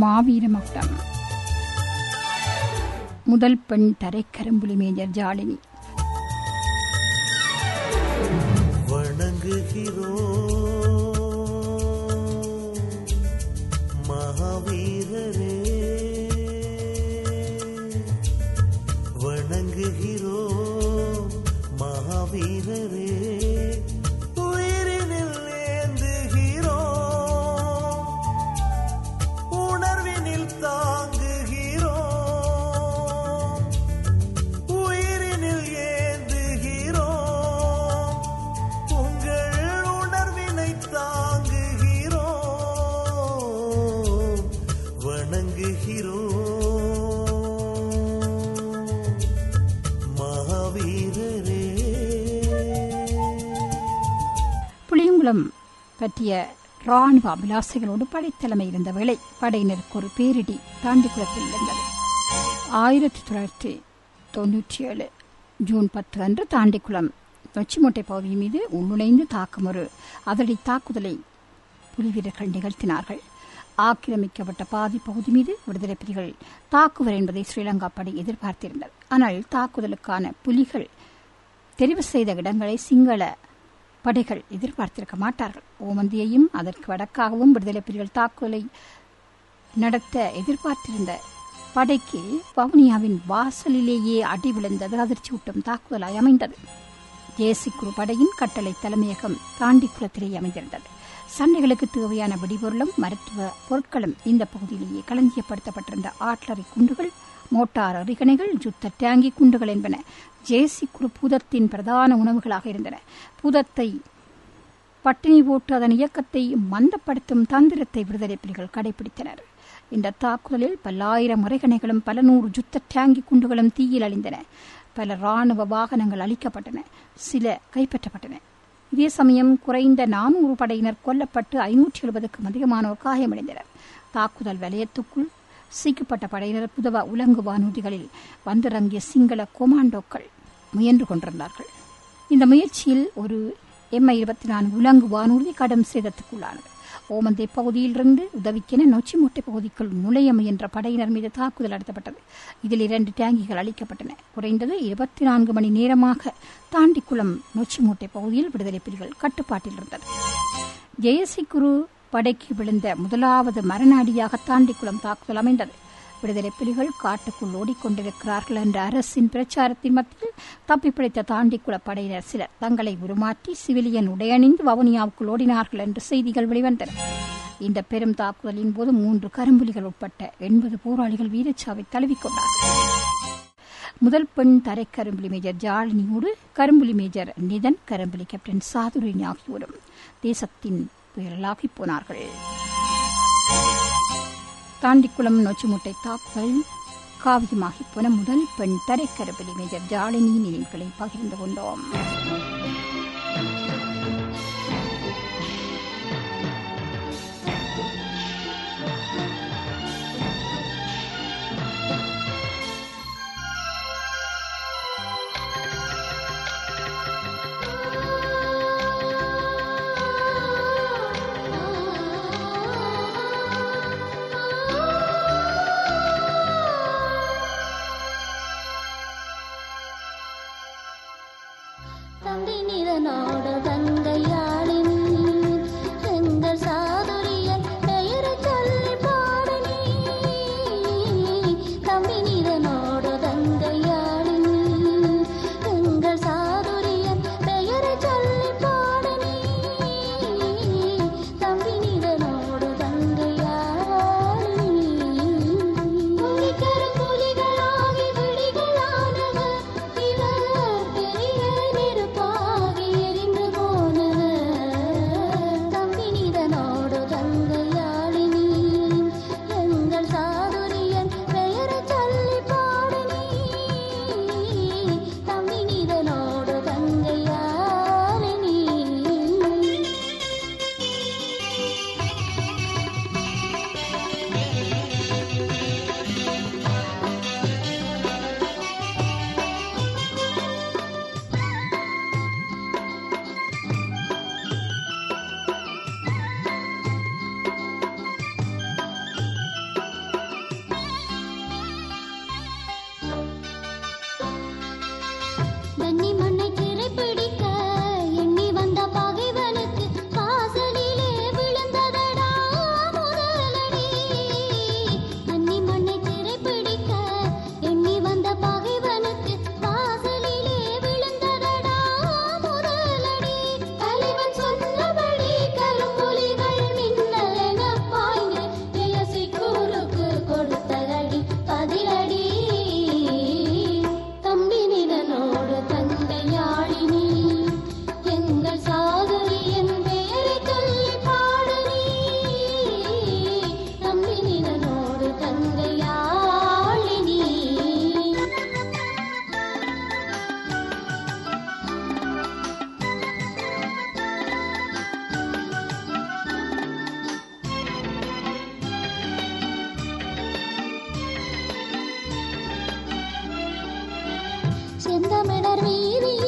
மாவீர மகுடம் முதல் பெண் தரைக்கரும்புலி மேஜர் ஜாலினி வணங்குகிறோம் மகாவீரரே வணங்குகிறோம் மகாவீரரே உயிரினில் ஏந்துகிறோம் உணர்வினில் தாங்குகிறோம் உயிரினில் ஏந்துகிறோம் உங்கள் உணர்வினை தாங்குகிறோம் வணங்குகிறோம் மகாவீரரே புளியங்குளம் பற்றிய ராணுவ அபிலாசைகளோடு படைத்தலைமை இருந்த வேளை படையினருக்கு ஒரு பேரிடி தாண்டிக்குளத்தில் இருந்தது ஆயிரத்தி தொள்ளாயிரத்தி தொன்னூற்றி ஏழு ஜூன் பத்து அன்று தாண்டிக்குளம் நொச்சிமோட்டை பகுதி மீது உள்நுழைந்து தாக்கும் ஒரு அதிரடி தாக்குதலை புலி வீரர்கள் நிகழ்த்தினார்கள் ஆக்கிரமிக்கப்பட்ட பாதி பகுதி மீது விடுதலை புலிகள் தாக்குவர் என்பதை ஸ்ரீலங்கா படை எதிர்பார்த்திருந்தது ஆனால் தாக்குதலுக்கான புலிகள் தெரிவு செய்த இடங்களை சிங்கள படைகள் எதிர்பார்த்திருக்க மாட்டார்கள் ஓமந்தியையும் அதற்கு வடக்காகவும் விடுதலை புலிகள் தாக்குதலை நடத்த எதிர்பார்த்திருந்த படைக்கு வவுனியாவின் வாசலிலேயே அடி விழுந்தது அதிர்ச்சியூட்டும் தாக்குதலாய் அமைந்தது தேசிக்குழு படையின் கட்டளை தலைமையகம் தாண்டிக்குளத்திலே அமைந்திருந்தது சண்டைகளுக்கு தேவையான வெடிபொருளும் மருத்துவ பொருட்களும் இந்த பகுதியிலேயே களஞ்சியப்படுத்தப்பட்டிருந்த ஆட்லரி குண்டுகள் மோட்டார் அரிகணைகள் யுத்த டேங்கி குண்டுகள் என்பன ஜேசி குழு பூதத்தின் பிரதான உணவுகளாக இருந்தன பூதத்தை பட்டினி போட்டு அதன் இயக்கத்தை மந்தப்படுத்தும் தந்திரத்தை விடுதலை புலிகள் கடைபிடித்தனர் இந்த தாக்குதலில் பல்லாயிரம் முறைகணைகளும் பல நூறு யுத்த டேங்கி குண்டுகளும் தீயில் அழிந்தன பல ராணுவ வாகனங்கள் அளிக்கப்பட்டன சில கைப்பற்றப்பட்டன இதே சமயம் குறைந்த நானூறு படையினர் கொல்லப்பட்டு ஐநூற்றி எழுபதுக்கும் அதிகமானோர் காயமடைந்தனர் தாக்குதல் வலயத்துக்குள் சீக்கப்பட்ட படையினர் புதவ உலங்கு வானூர்திகளில் வந்திறங்கிய சிங்கள கொமாண்டோக்கள் முயன்று கொண்டிருந்தார்கள் இந்த முயற்சியில் ஒரு எம்ஐ இருபத்தி நான்கு உலங்கு வானூர்தி கடும் சேதத்துக்குள்ளானது ஓமந்தை பகுதியிலிருந்து உதவிக்கென நொச்சிமூட்டை பகுதிக்குள் நுழைய முயன்ற படையினர் மீது தாக்குதல் நடத்தப்பட்டது இதில் இரண்டு டேங்கிகள் அளிக்கப்பட்டன குறைந்தது இருபத்தி நான்கு மணி நேரமாக தாண்டிக்குளம் நொச்சிமூட்டை பகுதியில் விடுதலை புலிகள் கட்டுப்பாட்டில் இருந்தது ஜெயசி குரு படைக்கு விழுந்த முதலாவது மரணாடியாக தாண்டிக்குளம் தாக்குதல் அமைந்தது விடுதலை புலிகள் காட்டுக்குள் ஓடிக்கொண்டிருக்கிறார்கள் என்ற அரசின் பிரச்சாரத்தின் மத்தியில் தப்பிப்பிழைத்த தாண்டிக்குள படையினர் சிலர் தங்களை உருமாற்றி சிவிலியன் உடையணிந்து வவுனியாவுக்குள் ஓடினார்கள் என்று செய்திகள் வெளிவந்தன இந்த பெரும் தாக்குதலின் போது மூன்று கரும்புலிகள் உட்பட்ட எண்பது போராளிகள் வீரச்சாவை தழுவிக்கொண்டார்கள் முதல் பெண் தரை கரும்புலி மேஜர் ஜாலினியோடு கரும்புலி மேஜர் நிதன் கரும்புலி கேப்டன் சாதுரின் ஆகியோரும் தேசத்தின் புயலாகி போனார்கள் தாண்டிக்குளம் நொச்சிமுட்டை தாக்குதல் காவியமாகி போன முதல் பெண் தரைக்கரும்புலி மேஜர் ஜாலினி நினைவுகளை பகிர்ந்து கொண்டோம் தம்பி நிதனோட தங்கையாளின் எங்கள் சாதுரியன் பெயரை சொல்லி பாடு நீ தம்பி நிதனோட தங்கையாளின் எங்கள் சாதுரியன் பெயரை சொல்லி பாடு நீ தம்பி நிதனோட தங்கையாளின் புலிகர் புலிகளாகி விழிகளானவர் இவர் பெரிய நெருப்பாகி எரிந்து போனவர் தம்பினிதனோடு தங்கையாளினி எங்கள் சாதுரியன் பெயரை சொல்லி பாடினி தம்பினிதனோடு தங்கையாளினி செந்தமிழர் வீதியில்